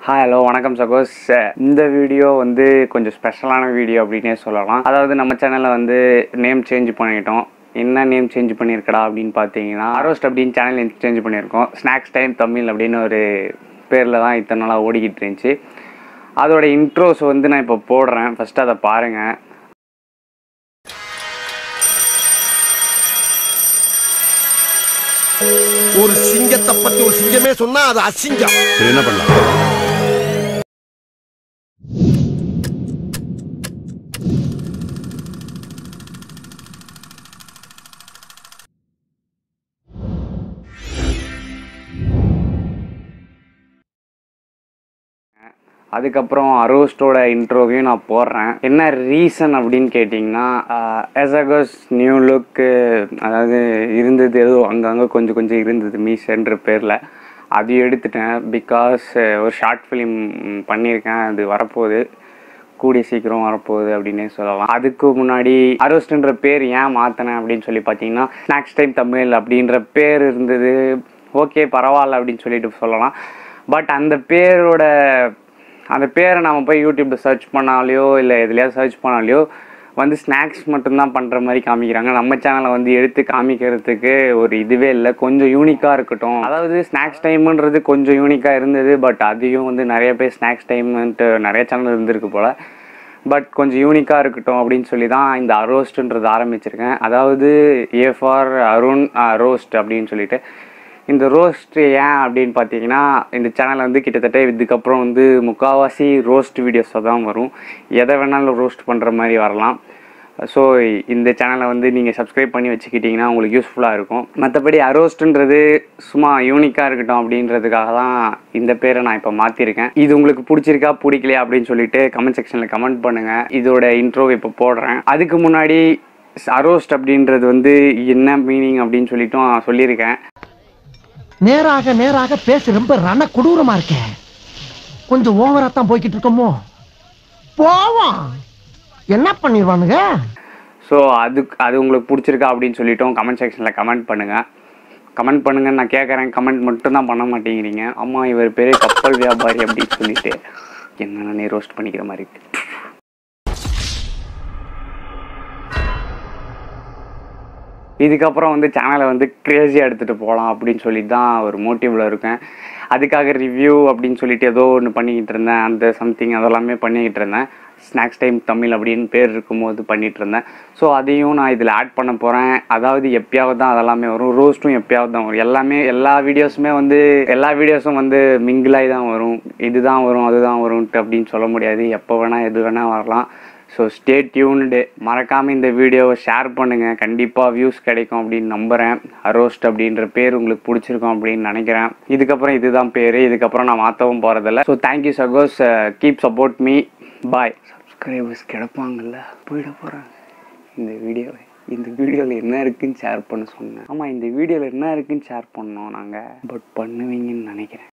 hi hello வணக்கம் சகோஸ் இந்த video வந்து கொஞ்சம் ஸ்பெஷலான வீடியோ அப்படின்னே சொல்லலாம் அதாவது நம்ம சேனலில் வந்து நேம் சேஞ்ச் பண்ணிட்டோம் என்ன நேம் சேஞ்ச் பண்ணியிருக்கடா அப்படின்னு பார்த்தீங்கன்னா அரோஸ்ட் அப்படின்னு சேனல் சேஞ்ச் பண்ணியிருக்கோம் ஸ்நாக்ஸ் டைம் தமிழ் அப்படின்னு ஒரு பேரில் தான் இத்தனை நாளாக ஓடிக்கிட்டு இருந்துச்சு அதோட இன்ட்ரோஸ் வந்து நான் இப்போ போடுறேன் ஃபஸ்ட்டு அதை பாருங்கள் ஒரு சிங்கத்தை பத்தி ஒரு சிங்கமே சொன்னா அது அசிங்கம் சரி என்ன பண்ணலாம் அதுக்கப்புறம் அரோஸ்டோட இன்ட்ரோவையும் நான் போடுறேன் என்ன ரீசன் அப்படின்னு கேட்டிங்கன்னா எசகஸ் நியூ லுக்கு அதாவது இருந்தது ஏதோ அங்கங்கே கொஞ்சம் கொஞ்சம் இருந்தது மீஸ்ன்ற பேரில் அது எடுத்துட்டேன் பிகாஸ் ஒரு ஷார்ட் ஃபிலிம் பண்ணியிருக்கேன் அது வரப்போகுது கூடிய சீக்கிரம் வரப்போகுது அப்படின்னே சொல்லலாம் அதுக்கு முன்னாடி அரோஸ்ட்ன்ற பேர் ஏன் மாற்றினேன் அப்படின்னு சொல்லி பார்த்தீங்கன்னா ஸ்நாக்ஸ் டைம் தமிழ் அப்படின்ற பேர் இருந்தது ஓகே பரவாயில்ல அப்படின்னு சொல்லிட்டு சொல்லலாம் பட் அந்த பேரோட அந்த பேரை நம்ம போய் யூடியூப்பில் சர்ச் பண்ணாலையோ இல்லை எதுலையாவது சர்ச் பண்ணாலையோ வந்து ஸ்நாக்ஸ் மட்டும்தான் பண்ணுற மாதிரி காமிக்கிறாங்க நம்ம சேனலை வந்து எடுத்து காமிக்கிறதுக்கு ஒரு இதுவே இல்லை கொஞ்சம் யூனிக்காக இருக்கட்டும் அதாவது ஸ்நாக்ஸ் டைம்ன்றது கொஞ்சம் யூனிக்காக இருந்தது பட் அதையும் வந்து நிறைய பேர் ஸ்நாக்ஸ் டைம்ன்ட்டு நிறைய சேனல் இருந்திருக்கு போல் பட் கொஞ்சம் யூனிக்காக இருக்கட்டும் அப்படின்னு சொல்லி தான் இந்த அரோஸ்ட்ன்றது ஆரம்பிச்சிருக்கேன் அதாவது ஏ ஃபார் அருண் ரோஸ்ட் அப்படின்னு சொல்லிட்டு இந்த ரோஸ்ட் ஏன் அப்படின்னு பார்த்தீங்கன்னா இந்த சேனல் வந்து கிட்டத்தட்ட இதுக்கப்புறம் வந்து முக்கால்வாசி ரோஸ்ட் வீடியோஸாக தான் வரும் எதை வேணாலும் ரோஸ்ட் பண்ணுற மாதிரி வரலாம் ஸோ இந்த சேனலை வந்து நீங்கள் சப்ஸ்கிரைப் பண்ணி வச்சுக்கிட்டிங்கன்னா உங்களுக்கு யூஸ்ஃபுல்லாக இருக்கும் மற்றபடி அரோஸ்ட்ன்றது சும்மா யூனிக்காக இருக்கட்டும் அப்படின்றதுக்காக தான் இந்த பேரை நான் இப்போ மாற்றிருக்கேன் இது உங்களுக்கு பிடிச்சிருக்கா பிடிக்கலையா அப்படின்னு சொல்லிட்டு கமெண்ட் செக்ஷனில் கமெண்ட் பண்ணுங்கள் இதோட இன்ட்ரோ இப்போ போடுறேன் அதுக்கு முன்னாடி அரோஸ்ட் அப்படின்றது வந்து என்ன மீனிங் அப்படின்னு சொல்லிட்டும் நான் சொல்லியிருக்கேன் நேராக நேராக பேச ரொம்ப ரண கொடூரமா இருக்க கொஞ்சம் ஓவரா தான் போய்கிட்டு இருக்கோமோ போவோம் என்ன பண்ணிடுவானுங்க ஸோ அது அது உங்களுக்கு பிடிச்சிருக்கா அப்படின்னு சொல்லிட்டோம் கமெண்ட் செக்ஷனில் கமெண்ட் பண்ணுங்கள் கமெண்ட் பண்ணுங்கன்னு நான் கேட்குறேன் கமெண்ட் மட்டும் தான் பண்ண மாட்டேங்கிறீங்க அம்மா இவர் பெரிய கப்பல் வியாபாரி அப்படின்னு சொல்லிட்டு என்ன நீ ரோஸ்ட் பண்ணிக்கிற மாதிரி இருக்கு இதுக்கப்புறம் வந்து சேனலை வந்து க்ரேஸியாக எடுத்துகிட்டு போகலாம் அப்படின்னு சொல்லி தான் ஒரு மோட்டிவில் இருக்கேன் அதுக்காக ரிவ்யூ அப்படின்னு சொல்லிட்டு ஏதோ ஒன்று பண்ணிக்கிட்டு இருந்தேன் அந்த சம்திங் அதெல்லாமே பண்ணிக்கிட்டு இருந்தேன் ஸ்நாக்ஸ் டைம் தமிழ் அப்படின்னு பேர் இருக்கும்போது பண்ணிகிட்டு இருந்தேன் ஸோ அதையும் நான் இதில் ஆட் பண்ண போகிறேன் அதாவது எப்பயாவது தான் அதெல்லாமே வரும் ரோஸ்ட்டும் எப்பயாவது தான் வரும் எல்லாமே எல்லா வீடியோஸுமே வந்து எல்லா வீடியோஸும் வந்து மிங்கிளாகி தான் வரும் இதுதான் வரும் அதுதான் வரும்ன்ட்டு அப்படின்னு சொல்ல முடியாது எப்போ வேணால் எது வேணால் வரலாம் ஸோ ஸ்டே டியூன்டு மறக்காமல் இந்த வீடியோவை ஷேர் பண்ணுங்கள் கண்டிப்பாக வியூஸ் கிடைக்கும் அப்படின்னு நம்புகிறேன் அரோஸ்ட் அப்படின்ற பேர் உங்களுக்கு பிடிச்சிருக்கும் அப்படின்னு நினைக்கிறேன் இதுக்கப்புறம் இதுதான் பேர் இதுக்கப்புறம் நான் மாற்றவும் போகிறதில்ல ஸோ தேங்க்யூ சகோஸ் keep support me bye subscribers கிடப்பாங்கல்ல போயிட போகிறாங்க இந்த வீடியோவை இந்த வீடியோவில் என்ன இருக்குன்னு ஷேர் பண்ண சொன்னேன் ஆமாம் இந்த வீடியோவில் என்ன இருக்குன்னு ஷேர் பண்ணோம் நாங்கள் பட் பண்ணுவீங்கன்னு நினைக்கிறேன்